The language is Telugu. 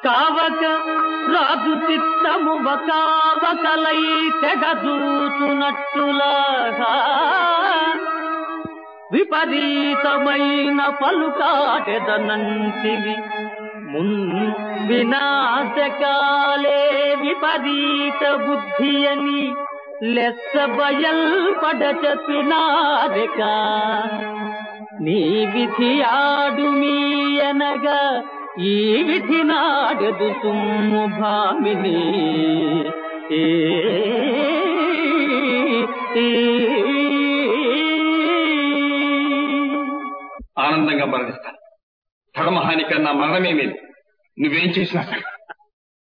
కావక రాజు చిత్తము కావకలై తెగదూతున్నట్టులాగా విపరీతమైన పలుకాటెదనంటివి మున్ వినాశకాలే విపరీత బుద్ధి అని లెస్స బయల్పడ చెప్పినారెక నీ విధి ఆడుమీ అనగా ఈ విధి నాడదు సుమ్ము భామిని ఏ ఏ ఆనందంగా మరణిస్తాను ధర్మహాని కన్నా మరణమే మేలు నువ్వేం చేసినా సరే